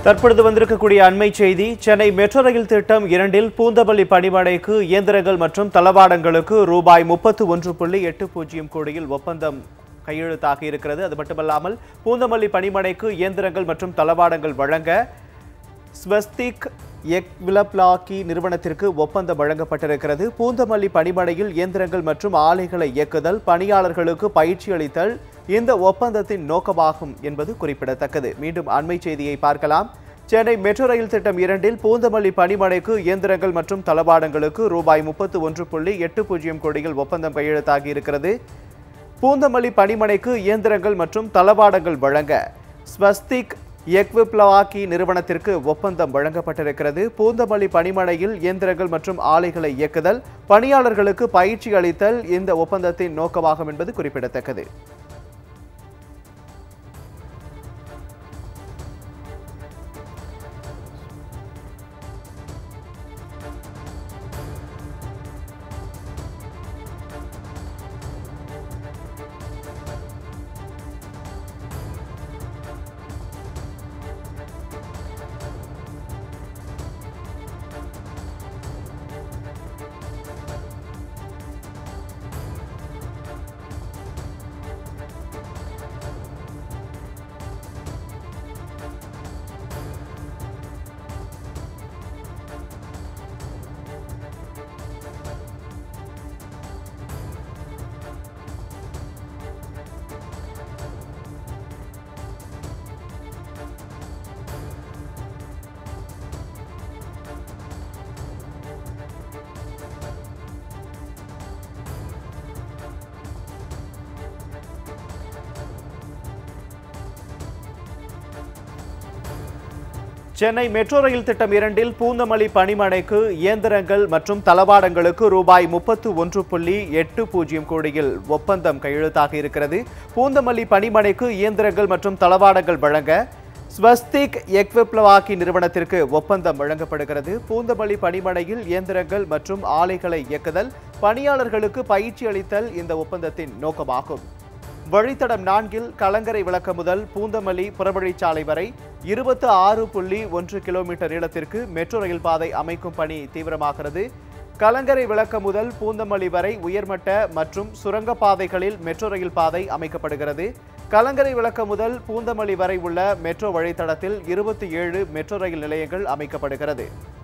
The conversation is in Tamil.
தற்பொழுது வந்திருக்கக்கூடிய அண்மை செய்தி சென்னை மெட்ரோ ரயில் திட்டம் இரண்டில் பூந்தமல்லி பணிமனைக்கு இயந்திரங்கள் மற்றும் தளவாடங்களுக்கு ரூபாய் முப்பத்து ஒன்று புள்ளி எட்டு பூஜ்ஜியம் கோடியில் ஒப்பந்தம் கையெழுத்தாக இருக்கிறது அது மட்டுமல்லாமல் பூந்தமல்லி பணிமனைக்கு இயந்திரங்கள் மற்றும் தளவாடங்கள் வழங்க ஸ்வஸ்திக் எக்விலப்லாக்கி நிறுவனத்திற்கு ஒப்பந்தம் வழங்கப்பட்டிருக்கிறது பூந்தமல்லி பணிமனையில் இயந்திரங்கள் மற்றும் ஆலைகளை இயக்குதல் பணியாளர்களுக்கு பயிற்சி அளித்தல் இந்த ஒப்பந்தத்தின் நோக்கமாகும் என்பது குறிப்பிடத்தக்கது மீண்டும் அண்மை செய்தியை பார்க்கலாம் சென்னை மெட்ரோ ரயில் திட்டம் இரண்டில் பூந்தமல்லி பணிமனைக்கு இயந்திரங்கள் மற்றும் தளவாடங்களுக்கு ரூபாய் முப்பத்து ஒன்று புள்ளி எட்டு பூஜ்ஜியம் கோடியில் ஒப்பந்தம் கையெழுத்தாகி இருக்கிறது பூந்தமல்லி பணிமனைக்கு இயந்திரங்கள் மற்றும் தளவாடங்கள் வழங்க ஸ்வஸ்திக் எக்விப்லவாக்கி நிறுவனத்திற்கு ஒப்பந்தம் வழங்கப்பட்டிருக்கிறது பூந்தமல்லி பணிமனையில் இயந்திரங்கள் மற்றும் ஆலைகளை இயக்குதல் பணியாளர்களுக்கு பயிற்சி அளித்தல் இந்த ஒப்பந்தத்தின் நோக்கமாகும் என்பது குறிப்பிடத்தக்கது சென்னை மெட்ரோ ரயில் திட்டம் இரண்டில் பூந்தமல்லி பணிமனைக்கு இயந்திரங்கள் மற்றும் தளவாடங்களுக்கு ரூபாய் முப்பத்து ஒன்று புள்ளி எட்டு பூஜ்ஜியம் கோடியில் ஒப்பந்தம் கையெழுத்தாக இருக்கிறது பூந்தமல்லி பணிமனைக்கு இயந்திரங்கள் மற்றும் தளவாடங்கள் வழங்க ஸ்வஸ்திக் எக்விப்லவாக்கி நிறுவனத்திற்கு ஒப்பந்தம் வழங்கப்படுகிறது பூந்தமல்லி பணிமனையில் இயந்திரங்கள் மற்றும் ஆலைகளை இயக்குதல் பணியாளர்களுக்கு பயிற்சி அளித்தல் இந்த ஒப்பந்தத்தின் நோக்கமாகும் வழித்தடம் நான்கில் கலங்கரை விளக்க முதல் பூந்தமல்லி புறவழிச்சாலை வரை இருபத்து ஆறு புள்ளி ஒன்று கிலோமீட்டர் நீளத்திற்கு மெட்ரோ ரயில் பாதை அமைக்கும் பணி தீவிரமாகிறது கலங்கரை விளக்க முதல் பூந்தமல்லி வரை உயர்மட்ட மற்றும் சுரங்கப்பாதைகளில் மெட்ரோ ரயில் பாதை அமைக்கப்படுகிறது கலங்கரை விளக்க முதல் பூந்தமல்லி வரை உள்ள மெட்ரோ வழித்தடத்தில் இருபத்தி ஏழு மெட்ரோ ரயில் நிலையங்கள் அமைக்கப்படுகிறது